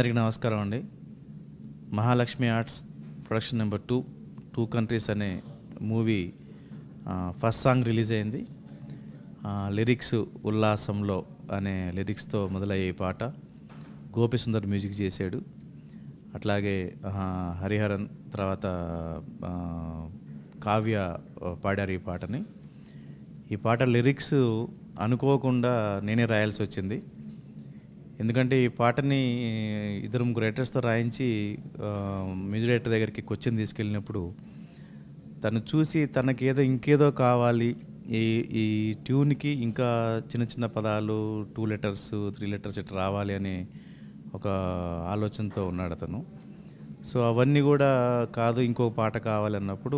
అందరికీ నమస్కారం అండి Mahalakshmi arts production number two two countries అనే మూవీ ఫస్ట్ సాంగ్ రిలీజ్ అయింది ఆ, లిరిక్స్ ఉల్లాసంలో అనే లిరిక్స్తో మొదలయ్యే ఈ పాట గోపి సుందర్ మ్యూజిక్ చేశాడు అట్లాగే ఆ, హరిహరన్ తర్వాత ఆ, కావ్య పాడారు ఈ పాటని ఈ పాట లిరిక్స్ అనుకోకుండా నేనే రాయాల్సి వచ్చింది ఎందుకంటే ఈ పాటని ఇద్దరు ముగ్గురు రైటర్స్తో రాయించి ఆ, మ్యూజిక్ డైరెక్టర్ దగ్గరికి క్వశ్చన్ తీసుకెళ్ళినప్పుడు తను చూసి తనకి ఏదో ఇంకేదో కావాలి ఈ ఈ ట్యూన్కి ఇంకా చిన్న చిన్న పదాలు టూ లెటర్స్ త్రీ లెటర్స్ ఇట్లా రావాలి అనే ఒక ఆలోచనతో ఉన్నాడు అతను సో అవన్నీ కూడా కాదు ఇంకొక పాట కావాలన్నప్పుడు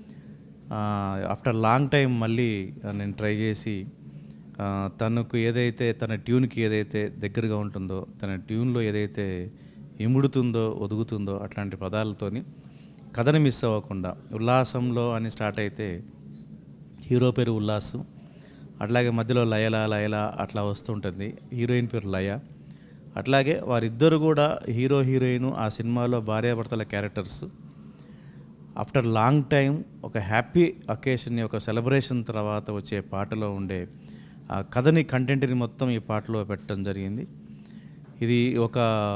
ఆఫ్టర్ లాంగ్ టైం మళ్ళీ నేను ట్రై చేసి ఆ, తనకు ఏదైతే తన ట్యూన్కి ఏదైతే దగ్గరగా ఉంటుందో తన ట్యూన్లో ఏదైతే ఇముడుతుందో ఒదుగుతుందో అట్లాంటి పదాలతోని కథని మిస్ అవ్వకుండా ఉల్లాసంలో అని స్టార్ట్ అయితే హీరో పేరు ఉల్లాసు అట్లాగే మధ్యలో లయలా లయలా అట్లా వస్తుంటుంది హీరోయిన్ పేరు లయ అట్లాగే వారిద్దరు కూడా హీరో హీరోయిన్ ఆ సినిమాలో భార్యాభర్తల క్యారెక్టర్స్ ఆఫ్టర్ లాంగ్ టైం ఒక హ్యాపీ అకేషన్ని ఒక సెలబ్రేషన్ తర్వాత వచ్చే పాటలో ఉండే ఆ కథని కంటెంట్ని మొత్తం ఈ పాటలో పెట్టడం జరిగింది ఇది ఒక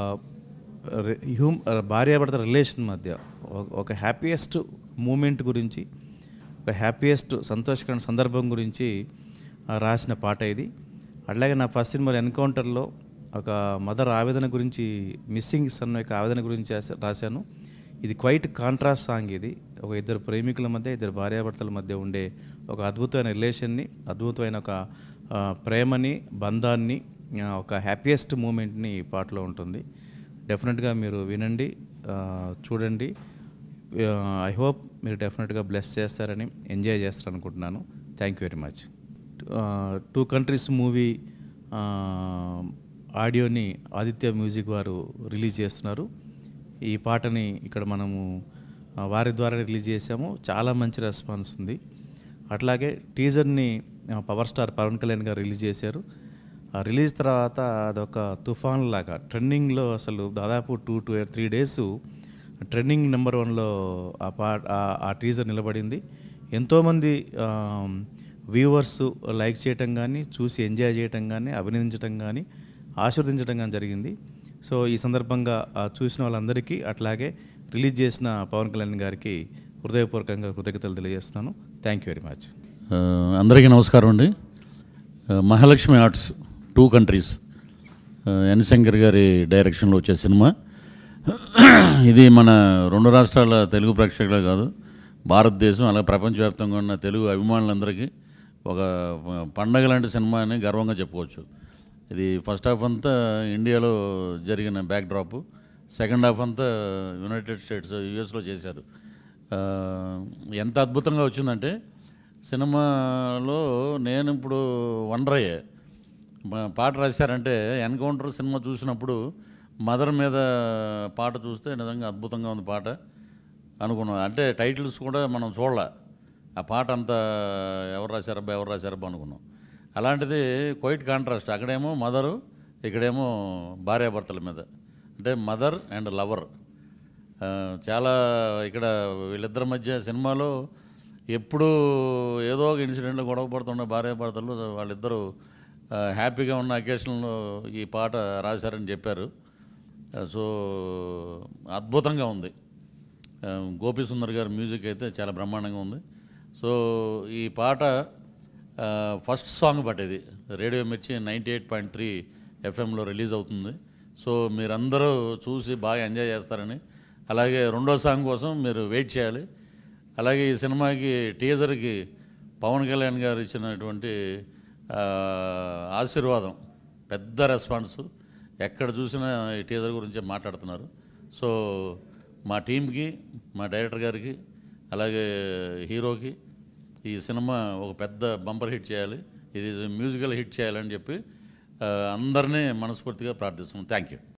రి- హ్యూమ్ భార్యాభర్త రిలేషన్ మధ్య ఒక- ఒక హ్యాపీయెస్ట్ మూమెంట్ గురించి ఒక హ్యాపీయెస్ట్ సంతోషకరమైన సందర్భం గురించి ఆ, రాసిన పాట ఇది అట్లాగే నా ఫస్ట్ సినిమాలో ఎన్కౌంటర్లో ఒక మదర్ ఆవేదన గురించి మిస్సింగ్ సన్ యొక్క ఆవేదన గురించి రాసా- రాశాను ఇది క్వైట్ కాంట్రాస్ట్ సాంగ్ ఇది ఒక ఇద్దరు ప్రేమికుల మధ్య ఇద్దరు భార్యాభర్తల మధ్య ఉండే ఒక అద్భుతమైన రిలేషన్ని అద్భుతమైన ఒక ఆ, ప్రేమని బంధాన్ని ఆ, ఒక హ్యాపీయెస్ట్ మూమెంట్ని ఈ పాటలో ఉంటుంది డెఫినెట్గా మీరు వినండి ఆ, చూడండి ఐ హోప్ మీరు డెఫినెట్గా బ్లెస్ చేస్తారని ఎంజాయ్ చేస్తారనుకుంటున్నాను thank you very much two countries movie ఆడియోని ఆదిత్య మ్యూజిక్ వారు రిలీజ్ చేస్తున్నారు ఈ పాటని ఇక్కడ మనము ఆ, వారి ద్వారా రిలీజ్ చేసాము చాలా మంచి రెస్పాన్స్ ఉంది అట్లాగే టీజర్ని ఆ, పవర్ స్టార్ పవన్ కళ్యాణ్ గారు రిలీజ్ చేశారు ఆ రిలీజ్ తర్వాత అదొక తుఫాన్ లాగా ట్రెండింగ్లో అసలు దాదాపు two to three days trending number వన్లో ఆ పా ఆ- ఆ టీజర్ నిలబడింది ఎంతోమంది వ్యూవర్స్ లైక్ చేయటం కానీ చూసి ఎంజాయ్ చేయటం కానీ అభినందించడం కానీ ఆశీర్వదించడం కానీ జరిగింది సో ఈ సందర్భంగా ఆ, చూసిన వాళ్ళందరికీ అట్లాగే రిలీజ్ చేసిన పవన్ కళ్యాణ్ గారికి హృదయపూర్వకంగా కృతజ్ఞతలు తెలియజేస్తున్నాను థ్యాంక్ యూ వెరీ మచ్ ఆ, అందరికీ నమస్కారం అండి ఆ, మహాలక్ష్మి ఆర్ట్స్ టూ కంట్రీస్ ఆ, ఎన్ శంకర్ గారి డైరెక్షన్లో వచ్చే సినిమా ఇది మన రెండు రాష్ట్రాల తెలుగు ప్రేక్షకులే కాదు భారతదేశం అలాగే ప్రపంచవ్యాప్తంగా ఉన్న తెలుగు అభిమానులందరికీ ఒక పండగ లాంటి సినిమా అని గర్వంగా చెప్పుకోవచ్చు ఇది ఫస్ట్ హాఫ్ అంతా ఇండియాలో జరిగిన బ్యాక్ డ్రాప్ సెకండ్ హాఫ్ అంతా యునైటెడ్ స్టేట్స్ యుఎస్లో చేశారు ఆ, ఎంత అద్భుతంగా వచ్చిందంటే సినిమాలో నేను ఇప్పుడు వండర్ అయ్యా మా పాట రాశారంటే ఎన్కౌంటర్ సినిమా చూసినప్పుడు మదర్ మీద పాట చూస్తే నిజంగా అద్భుతంగా ఉంది పాట అనుకున్నాం అంటే టైటిల్స్ కూడా మనం చూడలే ఆ పాట అంత ఎవరు రాశారబ్బా ఎవరు రాశారబ్బా అనుకున్నాం అలాంటిది క్వైట్ కాంట్రాస్ట్ అక్కడేమో మదరు ఇక్కడేమో భార్యాభర్తల మీద అంటే మదర్ అండ్ లవర్ ఆ, చాలా ఇక్కడ వీళ్ళిద్దరి మధ్య సినిమాలో ఎప్పుడూ ఏదో ఒక ఇన్సిడెంట్లో గొడవ పడుతున్న భార్యాభర్తలు వాళ్ళిద్దరూ ఆ, హ్యాపీగా ఉన్న అకేషన్లో ఈ పాట రాశారని చెప్పారు ఆ, సో అద్భుతంగా ఉంది ఆ, గోపి సుందర్ గారి మ్యూజిక్ అయితే చాలా బ్రహ్మాండంగా ఉంది సో ఈ పాట ఆ, ఫస్ట్ సాంగ్ బట్ ఇది radio Mirchi ninety eight point three ఎఫ్ఎంలో రిలీజ్ అవుతుంది సో మీరందరూ చూసి బాగా ఎంజాయ్ చేస్తారని అలాగే రెండో సాంగ్ కోసం మీరు వెయిట్ చేయాలి అలాగే ఈ సినిమాకి టీజర్కి పవన్ కళ్యాణ్ గారు ఇచ్చినటువంటి ఆ, ఆశీర్వాదం పెద్ద రెస్పాన్స్ ఎక్కడ చూసినా ఈ టీజర్ గురించే మాట్లాడుతున్నారు సో మా టీంకి మా డైరెక్టర్ గారికి అలాగే హీరోకి ఈ సినిమా ఒక పెద్ద బంపర్ హిట్ చేయాలి ఇది మ్యూజికల్ హిట్ చేయాలని చెప్పి ఆ, అందరినీ మనస్ఫూర్తిగా ప్రార్థిస్తున్నాం థ్యాంక్ యూ